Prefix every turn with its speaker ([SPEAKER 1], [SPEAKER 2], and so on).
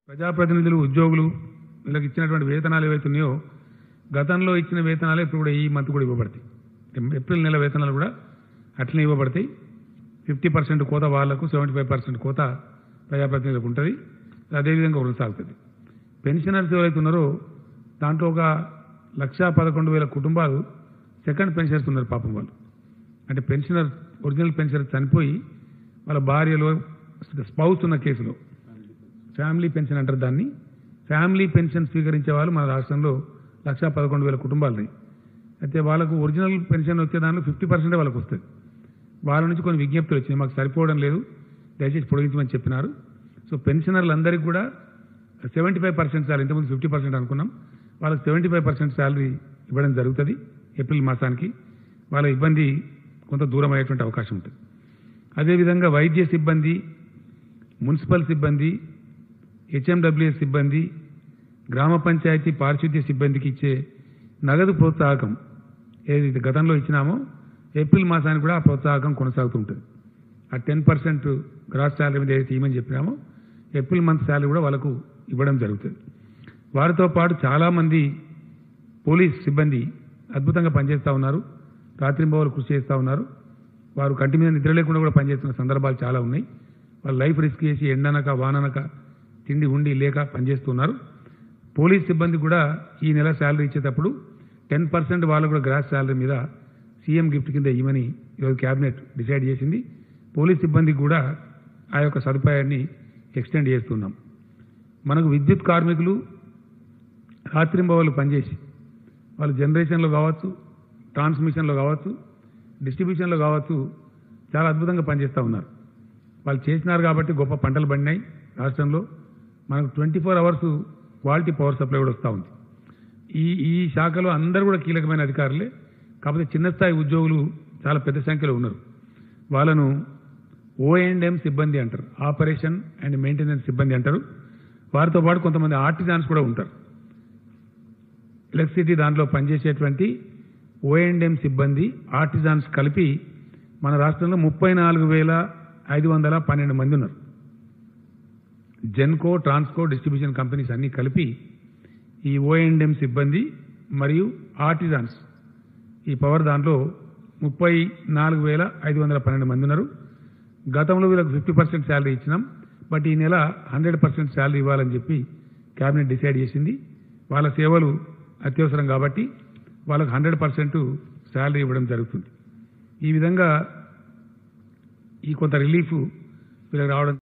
[SPEAKER 1] ప్రజాప్రతినిధులు ఉద్యోగులు వీళ్ళకి ఇచ్చినటువంటి వేతనాలు ఏవైతే ఉన్నాయో గతంలో ఇచ్చిన వేతనాలు ఇప్పుడు కూడా ఈ మంత్ కూడా ఇవ్వబడతాయి ఏప్రిల్ నెల వేతనాలు కూడా అట్లనే ఇవ్వబడతాయి ఫిఫ్టీ పర్సెంట్ కోత వాళ్లకు సెవెంటీ ఫైవ్ పర్సెంట్ కోత ప్రజాప్రతినిధులకు ఉంటుంది అదేవిధంగా కొనసాగుతుంది పెన్షనర్స్ ఎవరైతే ఉన్నారో దాంట్లో ఒక లక్షా పదకొండు వేల కుటుంబాలు సెకండ్ పెన్షనర్స్ ఉన్నారు పాపం వాళ్ళు అంటే పెన్షనర్ ఒరిజినల్ పెన్షనర్ చనిపోయి వాళ్ళ భార్యలో స్పౌస్ ఉన్న కేసులో ఫ్యామిలీ పెన్షన్ అంటారు దాన్ని ఫ్యామిలీ పెన్షన్ స్వీకరించే వాళ్ళు మన రాష్ట్రంలో లక్షా పదకొండు వేల కుటుంబాలని అయితే వాళ్ళకు ఒరిజినల్ పెన్షన్ వచ్చే దానిలో ఫిఫ్టీ పర్సెంటే వాళ్ళకు వస్తుంది వాళ్ళ నుంచి కొన్ని విజ్ఞప్తులు వచ్చినాయి మాకు సరిపోవడం లేదు దయచేసి పొడిగించమని చెప్పినారు సో పెన్షనర్లందరికీ కూడా సెవెంటీ ఫైవ్ పర్సెంట్ శాలరీ ఇంతకుముందు ఫిఫ్టీ పర్సెంట్ అనుకున్నాం వాళ్ళకి సెవెంటీ ఫైవ్ పర్సెంట్ శాలరీ ఇవ్వడం జరుగుతుంది ఏప్రిల్ మాసానికి వాళ్ళ ఇబ్బంది కొంత దూరం అయ్యేటువంటి అవకాశం ఉంటుంది అదేవిధంగా వైద్య సిబ్బంది మున్సిపల్ సిబ్బంది హెచ్ఎండబ్ల్యూఎస్ సిబ్బంది గ్రామ పంచాయతీ పారిశుద్ధ్య సిబ్బందికి ఇచ్చే నగదు ప్రోత్సాహకం ఏదైతే గతంలో ఇచ్చినామో ఏప్రిల్ మాసానికి కూడా ఆ ప్రోత్సాహకం కొనసాగుతూ ఉంటుంది ఆ టెన్ పర్సెంట్ గ్రాస్ శాలరీ మీద ఏదైతే ఇవ్వమని చెప్పినామో ఏప్రిల్ మంత్ శాలరీ కూడా వాళ్ళకు ఇవ్వడం జరుగుతుంది వారితో పాటు చాలామంది పోలీస్ సిబ్బంది అద్భుతంగా పనిచేస్తూ ఉన్నారు రాత్రింబవలు కృషి చేస్తూ ఉన్నారు వారు కంటి మీద నిద్ర లేకుండా కూడా పనిచేస్తున్న సందర్భాలు చాలా ఉన్నాయి వాళ్ళ లైఫ్ రిస్క్ చేసి ఎండనక వాననక తిండి ఉండి లేక పనిచేస్తున్నారు పోలీస్ సిబ్బంది కూడా ఈ నెల శాలరీ ఇచ్చేటప్పుడు టెన్ పర్సెంట్ వాళ్ళు కూడా గ్రాస్ శాలరీ మీద సీఎం గిఫ్ట్ కింద ఇవ్వమని ఈరోజు క్యాబినెట్ డిసైడ్ చేసింది పోలీస్ సిబ్బందికి కూడా ఆ యొక్క సదుపాయాన్ని ఎక్స్టెండ్ చేస్తున్నాం మనకు విద్యుత్ కార్మికులు రాత్రింబవళ్ళు పనిచేసి వాళ్ళు జనరేషన్లో కావచ్చు ట్రాన్స్మిషన్లో కావచ్చు డిస్ట్రిబ్యూషన్లో కావచ్చు చాలా అద్భుతంగా పనిచేస్తూ ఉన్నారు వాళ్ళు చేసినారు కాబట్టి గొప్ప పంటలు పండినాయి రాష్ట్రంలో మనకు twenty four hours quality power supply కూడా వస్తూ ఉంది ఈ ఈ శాఖలో అందరూ కూడా కీలకమైన అధికారులే కాకపోతే చిన్న స్థాయి ఉద్యోగులు చాలా పెద్ద సంఖ్యలో ఉన్నారు వాళ్ళను ఓ అండ్ ఎం సిబ్బంది అంటారు ఆపరేషన్ అండ్ మెయింటెనెన్స్ సిబ్బంది అంటారు వారితో పాటు కొంతమంది ఆర్టిజాన్స్ కూడా ఉంటారు ఎలక్ట్రిసిటీ దాంట్లో పనిచేసేటువంటి ఓ అండ్ ఎం సిబ్బంది ఆర్టిజాన్స్ కలిపి మన రాష్ట్రంలో ముప్పై నాలుగు వేల ఐదు వందల పన్నెండు మంది ఉన్నారు జెన్కో ట్రాన్స్కో డిస్ట్రిబ్యూషన్ కంపెనీస్ అన్ని కలిపి ఈ ఓఎండ్ఎం సిబ్బంది మరియు ఆర్టిజాన్స్ ఈ పవర్ దాంట్లో ముప్పై నాలుగు వేల ఐదు వందల పన్నెండు మంది ఉన్నారు గతంలో వీళ్ళకి ఫిఫ్టీ పర్సెంట్ శాలరీ ఇచ్చినాం బట్ ఈ నెల హండ్రెడ్ పర్సెంట్ శాలరీ ఇవ్వాలని చెప్పి క్యాబినెట్ డిసైడ్ చేసింది వాళ్ళ సేవలు అత్యవసరం కాబట్టి వాళ్ళకి హండ్రెడ్ పర్సెంట్ శాలరీ ఇవ్వడం జరుగుతుంది ఈ విధంగా ఈ కొంత రిలీఫ్ వీళ్ళకి రావడం